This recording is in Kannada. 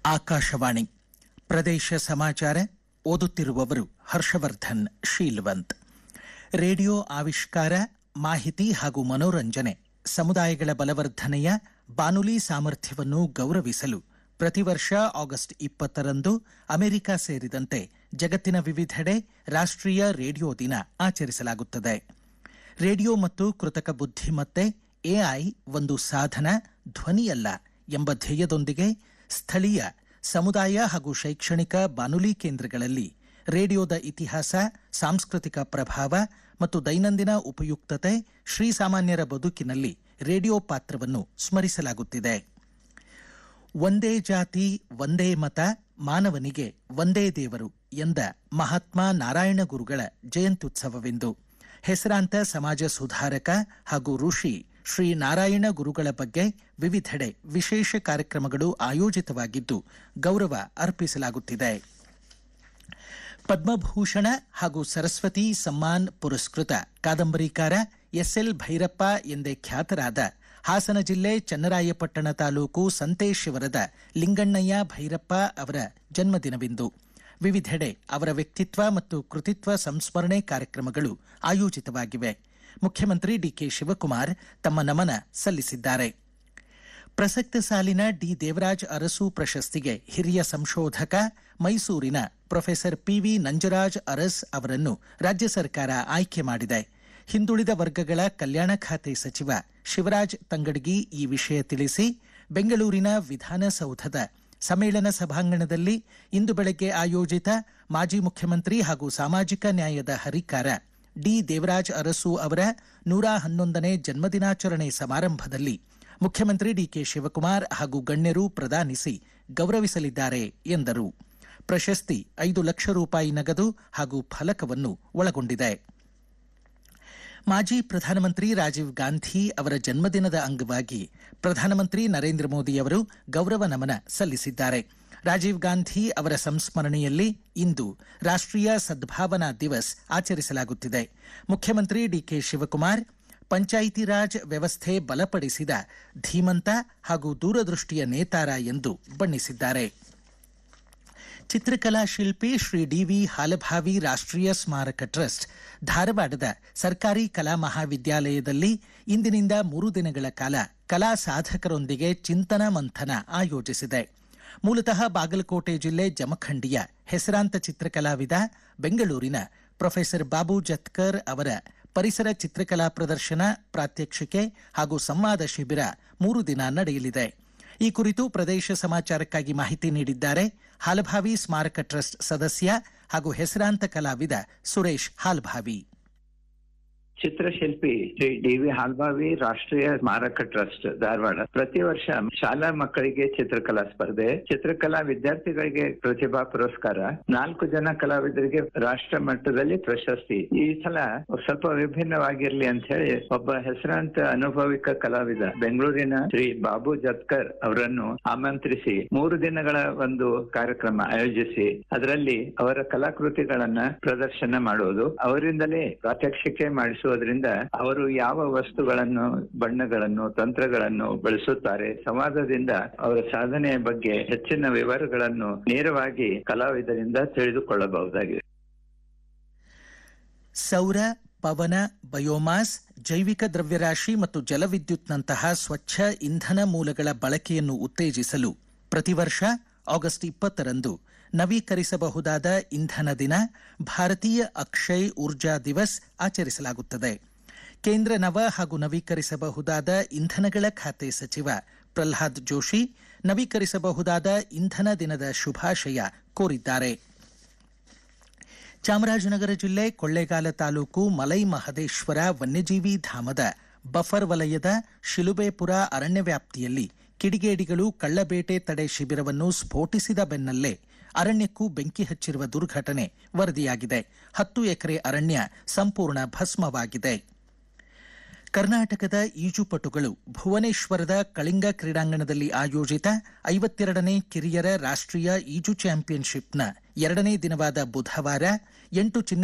ಆಕಾಶವಾಣಿ ಪ್ರದೇಶ ಸಮಾಚಾರ ಓದುತ್ತಿರುವವರು ಹರ್ಷವರ್ಧನ್ ಶೀಲ್ವಂತ್ ರೇಡಿಯೋ ಆವಿಷ್ಕಾರ ಮಾಹಿತಿ ಹಾಗೂ ಮನೋರಂಜನೆ ಸಮುದಾಯಗಳ ಬಲವರ್ಧನೆಯ ಬಾನುಲಿ ಸಾಮರ್ಥ್ಯವನ್ನು ಗೌರವಿಸಲು ಪ್ರತಿ ವರ್ಷ ಆಗಸ್ಟ್ ಇಪ್ಪತ್ತರಂದು ಅಮೆರಿಕ ಸೇರಿದಂತೆ ಜಗತ್ತಿನ ವಿವಿಧೆಡೆ ರಾಷ್ಟ್ರೀಯ ರೇಡಿಯೋ ದಿನ ಆಚರಿಸಲಾಗುತ್ತದೆ ರೇಡಿಯೋ ಮತ್ತು ಕೃತಕ ಬುದ್ಧಿಮತ್ತೆ ಎಐ ಒಂದು ಸಾಧನ ಧ್ವನಿಯಲ್ಲ ಎಂಬ ಧ್ಯೇಯದೊಂದಿಗೆ ಸ್ಥಳೀಯ ಸಮುದಾಯ ಹಾಗೂ ಶೈಕ್ಷಣಿಕ ಬಾನುಲಿ ಕೇಂದ್ರಗಳಲ್ಲಿ ರೇಡಿಯೋದ ಇತಿಹಾಸ ಸಾಂಸ್ಕೃತಿಕ ಪ್ರಭಾವ ಮತ್ತು ದೈನಂದಿನ ಉಪಯುಕ್ತತೆ ಶ್ರೀಸಾಮಾನ್ಯರ ಬದುಕಿನಲ್ಲಿ ರೇಡಿಯೋ ಪಾತ್ರವನ್ನು ಸ್ಮರಿಸಲಾಗುತ್ತಿದೆ ಒಂದೇ ಜಾತಿ ಒಂದೇ ಮತ ಮಾನವನಿಗೆ ಒಂದೇ ದೇವರು ಎಂದ ಮಹಾತ್ಮ ನಾರಾಯಣ ಗುರುಗಳ ಜಯಂತ್ಯುತ್ಸವವೆಂದು ಹೆಸರಾಂತ ಸಮಾಜ ಸುಧಾರಕ ಹಾಗೂ ಋಷಿ ಶ್ರೀ ನಾರಾಯಣ ಗುರುಗಳ ಬಗ್ಗೆ ವಿವಿಧೆಡೆ ವಿಶೇಷ ಕಾರ್ಯಕ್ರಮಗಳು ಆಯೋಜಿತವಾಗಿದ್ದು ಗೌರವ ಅರ್ಪಿಸಲಾಗುತ್ತಿದೆ ಪದ್ಮಭೂಷಣ ಹಾಗೂ ಸರಸ್ವತಿ ಸಮ್ಮಾನ್ ಪುರಸ್ಕೃತ ಕಾದಂಬರಿಕಾರ ಎಸ್ಎಲ್ ಭೈರಪ್ಪ ಎಂದೇ ಖ್ಯಾತರಾದ ಹಾಸನ ಜಿಲ್ಲೆ ಚನ್ನರಾಯಪಟ್ಟಣ ತಾಲೂಕು ಸಂತೇಶ್ವರದ ಲಿಂಗಣ್ಣಯ್ಯ ಭೈರಪ್ಪ ಅವರ ಜನ್ಮದಿನವಿಂದು ವಿವಿಧೆಡೆ ಅವರ ವ್ಯಕ್ತಿತ್ವ ಮತ್ತು ಕೃತಿತ್ವ ಸಂಸ್ಮರಣೆ ಕಾರ್ಯಕ್ರಮಗಳು ಆಯೋಜಿತವಾಗಿವೆ ಮುಖ್ಯಮಂತ್ರಿ ಡಿಕೆ ಶಿವಕುಮಾರ್ ತಮ್ಮ ನಮನ ಸಲ್ಲಿಸಿದ್ದಾರೆ ಪ್ರಸಕ್ತ ಸಾಲಿನ ಡಿ ದೇವರಾಜ್ ಅರಸು ಪ್ರಶಸ್ತಿಗೆ ಹಿರಿಯ ಸಂಶೋಧಕ ಮೈಸೂರಿನ ಪ್ರೊಫೆಸರ್ ಪಿವಿ ನಂಜರಾಜ್ ಅರಸ್ ಅವರನ್ನು ರಾಜ್ಯ ಸರ್ಕಾರ ಆಯ್ಕೆ ಮಾಡಿದೆ ಹಿಂದುಳಿದ ವರ್ಗಗಳ ಕಲ್ಯಾಣ ಖಾತೆ ಸಚಿವ ಶಿವರಾಜ್ ತಂಗಡಗಿ ಈ ವಿಷಯ ತಿಳಿಸಿ ಬೆಂಗಳೂರಿನ ವಿಧಾನಸೌಧದ ಸಮ್ಮೇಳನ ಸಭಾಂಗಣದಲ್ಲಿ ಇಂದು ಬೆಳಗ್ಗೆ ಆಯೋಜಿತ ಮಾಜಿ ಮುಖ್ಯಮಂತ್ರಿ ಹಾಗೂ ಸಾಮಾಜಿಕ ನ್ಯಾಯದ ಹರಿಕಾರ ಡಿ ದೇವರಾಜ್ ಅರಸು ಅವರ ನೂರ ಹನ್ನೊಂದನೇ ಜನ್ಮದಿನಾಚರಣೆ ಸಮಾರಂಭದಲ್ಲಿ ಮುಖ್ಯಮಂತ್ರಿ ಡಿಕೆ ಶಿವಕುಮಾರ್ ಹಾಗೂ ಗಣ್ಯರು ಪ್ರದಾನಿಸಿ ಗೌರವಿಸಲಿದ್ದಾರೆ ಎಂದರು ಪ್ರಶಸ್ತಿ ಐದು ಲಕ್ಷ ರೂಪಾಯಿ ನಗದು ಹಾಗೂ ಫಲಕವನ್ನು ಒಳಗೊಂಡಿದೆ ಮಾಜಿ ಪ್ರಧಾನಮಂತ್ರಿ ರಾಜೀವ್ ಗಾಂಧಿ ಅವರ ಜನ್ಮದಿನದ ಅಂಗವಾಗಿ ಪ್ರಧಾನಮಂತ್ರಿ ನರೇಂದ್ರ ಮೋದಿ ಅವರು ಗೌರವ ನಮನ ಸಲ್ಲಿಸಿದ್ದಾರೆ ರಾಜೀವ್ ಗಾಂಧಿ ಅವರ ಸಂಸ್ಮರಣೆಯಲ್ಲಿ ಇಂದು ರಾಷ್ಟ್ರೀಯ ಸದ್ಭಾವನಾ ದಿವಸ್ ಆಚರಿಸಲಾಗುತ್ತಿದೆ ಮುಖ್ಯಮಂತ್ರಿ ಡಿಕೆ ಶಿವಕುಮಾರ್ ಪಂಚಾಯಿತಿ ರಾಜ್ ವ್ಯವಸ್ಥೆ ಬಲಪಡಿಸಿದ ಧೀಮಂತ ಹಾಗೂ ದೂರದೃಷ್ಟಿಯ ನೇತಾರ ಎಂದು ಬಣ್ಣಿಸಿದ್ದಾರೆ ಚಿತ್ರಕಲಾ ಶಿಲ್ಪಿ ಶ್ರೀ ಡಿವಿ ಹಾಲಭಾವಿ ರಾಷ್ಟ್ರೀಯ ಸ್ಮಾರಕ ಟ್ರಸ್ಟ್ ಧಾರವಾಡದ ಸರ್ಕಾರಿ ಕಲಾ ಮಹಾವಿದ್ಯಾಲಯದಲ್ಲಿ ಇಂದಿನಿಂದ ಮೂರು ದಿನಗಳ ಕಾಲ ಕಲಾ ಸಾಧಕರೊಂದಿಗೆ ಚಿಂತನ ಮಂಥನ ಆಯೋಜಿಸಿದೆ ಮೂಲತಃ ಬಾಗಲಕೋಟೆ ಜಿಲ್ಲೆ ಜಮಖಂಡಿಯ ಹೆಸರಾಂತ ಚಿತ್ರಕಲಾವಿದ ಬೆಂಗಳೂರಿನ ಪ್ರೊಫೆಸರ್ ಬಾಬು ಜತ್ಕರ್ ಅವರ ಪರಿಸರ ಚಿತ್ರಕಲಾ ಪ್ರದರ್ಶನ ಪ್ರಾತ್ಯಕ್ಷಿಕೆ ಹಾಗೂ ಸಂವಾದ ಶಿಬಿರ ಮೂರು ದಿನ ನಡೆಯಲಿದೆ ಈ ಕುರಿತು ಪ್ರದೇಶ ಸಮಾಚಾರಕ್ಕಾಗಿ ಮಾಹಿತಿ ನೀಡಿದ್ದಾರೆ ಹಾಲಭಾವಿ ಸ್ಮಾರಕ ಟ್ರಸ್ಟ್ ಸದಸ್ಯ ಹಾಗೂ ಹೆಸರಾಂತ ಕಲಾವಿದ ಸುರೇಶ್ ಹಾಲ್ಭಾವಿ ಚಿತ್ರಶಿಲ್ಪಿ ಶ್ರೀ ಡಿ ವಿ ಹಾಲ್ಬಾವಿ ರಾಷ್ಟ್ರೀಯ ಸ್ಮಾರಕ ಟ್ರಸ್ಟ್ ಧಾರವಾಡ ಪ್ರತಿ ವರ್ಷ ಶಾಲಾ ಮಕ್ಕಳಿಗೆ ಚಿತ್ರಕಲಾ ಸ್ಪರ್ಧೆ ಚಿತ್ರಕಲಾ ವಿದ್ಯಾರ್ಥಿಗಳಿಗೆ ಪ್ರತಿಭಾ ಪುರಸ್ಕಾರ ನಾಲ್ಕು ಜನ ಕಲಾವಿದರಿಗೆ ರಾಷ್ಟ್ರ ಮಟ್ಟದಲ್ಲಿ ಪ್ರಶಸ್ತಿ ಈ ಸಲ ಸ್ವಲ್ಪ ವಿಭಿನ್ನವಾಗಿರ್ಲಿ ಅಂತ ಹೇಳಿ ಒಬ್ಬ ಹೆಸರಾಂತ ಅನುಭವಿಕ ಕಲಾವಿದ ಬೆಂಗಳೂರಿನ ಶ್ರೀ ಬಾಬು ಜತ್ಕರ್ ಅವರನ್ನು ಆಮಂತ್ರಿಸಿ ಮೂರು ದಿನಗಳ ಒಂದು ಕಾರ್ಯಕ್ರಮ ಆಯೋಜಿಸಿ ಅದರಲ್ಲಿ ಅವರ ಕಲಾಕೃತಿಗಳನ್ನ ಪ್ರದರ್ಶನ ಮಾಡುವುದು ಅವರಿಂದಲೇ ಪ್ರಾತ್ಯಕ್ಷಿಕೆ ಮಾಡಿಸುವುದರಿಂದ ಅವರು ಯಾವ ವಸ್ತುಗಳನ್ನು ಬಣ್ಣಗಳನ್ನು ತಂತ್ರಗಳನ್ನು ಬಳಸುತ್ತಾರೆ ಸಂವಾದದಿಂದ ಅವರ ಸಾಧನೆಯ ಬಗ್ಗೆ ಹೆಚ್ಚಿನ ವಿವರಗಳನ್ನು ನೇರವಾಗಿ ಕಲಾವಿದರಿಂದ ತಿಳಿದುಕೊಳ್ಳಬಹುದಾಗಿದೆ ಸೌರ ಪವನ ಬಯೋಮಾಸ್ ಜೈವಿಕ ದ್ರವ್ಯರಾಶಿ ಮತ್ತು ಜಲವಿದ್ಯುತ್ನಂತಹ ಸ್ವಚ್ಛ ಇಂಧನ ಮೂಲಗಳ ಬಳಕೆಯನ್ನು ಉತ್ತೇಜಿಸಲು ಪ್ರತಿ ವರ್ಷ ಆಗಸ್ಟ್ ಇಪ್ಪತ್ತರಂದು ನವೀಕರಿಸಬಹುದಾದ ಇಂಧನ ದಿನ ಭಾರತೀಯ ಅಕ್ಷಯ್ ಊರ್ಜಾ ದಿವಸ್ ಆಚರಿಸಲಾಗುತ್ತದೆ ಕೇಂದ್ರ ನವ ಹಾಗೂ ನವೀಕರಿಸಬಹುದಾದ ಇಂಧನಗಳ ಖಾತೆ ಸಚಿವ ಪ್ರಲ್ಹಾದ್ ಜೋಶಿ ನವೀಕರಿಸಬಹುದಾದ ಇಂಧನ ದಿನದ ಶುಭಾಶಯ ಕೋರಿದ್ದಾರೆ ಚಾಮರಾಜನಗರ ಜಿಲ್ಲೆ ಕೊಳ್ಳೇಗಾಲ ತಾಲೂಕು ಮಲೈ ಮಹದೇಶ್ವರ ವನ್ಯಜೀವಿ ಧಾಮದ ಬಫರ್ ವಲಯದ ಶಿಲುಬೇಪುರ ಅರಣ್ಯ ವ್ಯಾಪ್ತಿಯಲ್ಲಿ ಕಿಡಿಗೇಡಿಗಳು ಕಳ್ಳಬೇಟೆ ತಡೆ ಶಿಬಿರವನ್ನು ಸ್ಫೋಟಿಸಿದ ಬೆನ್ನಲ್ಲೇ ಅರಣ್ಯಕ್ಕೂ ಬೆಂಕಿ ಹಚ್ಚಿರುವ ದುರ್ಘಟನೆ ವರದಿಯಾಗಿದೆ ಹತ್ತು ಎಕರೆ ಅರಣ್ಯ ಸಂಪೂರ್ಣ ಭಸ್ಮವಾಗಿದೆ ಕರ್ನಾಟಕದ ಈಜುಪಟುಗಳು ಭುವನೇಶ್ವರದ ಕಳಿಂಗ ಕ್ರೀಡಾಂಗಣದಲ್ಲಿ ಆಯೋಜಿತ ಐವತ್ತೆರಡನೇ ಕಿರಿಯರ ರಾಷ್ಟ್ರೀಯ ಈಜು ಚಾಂಪಿಯನ್ಶಿಪ್ನ ಎರಡನೇ ದಿನವಾದ ಬುಧವಾರ ಎಂಟು ಚಿನ್ನ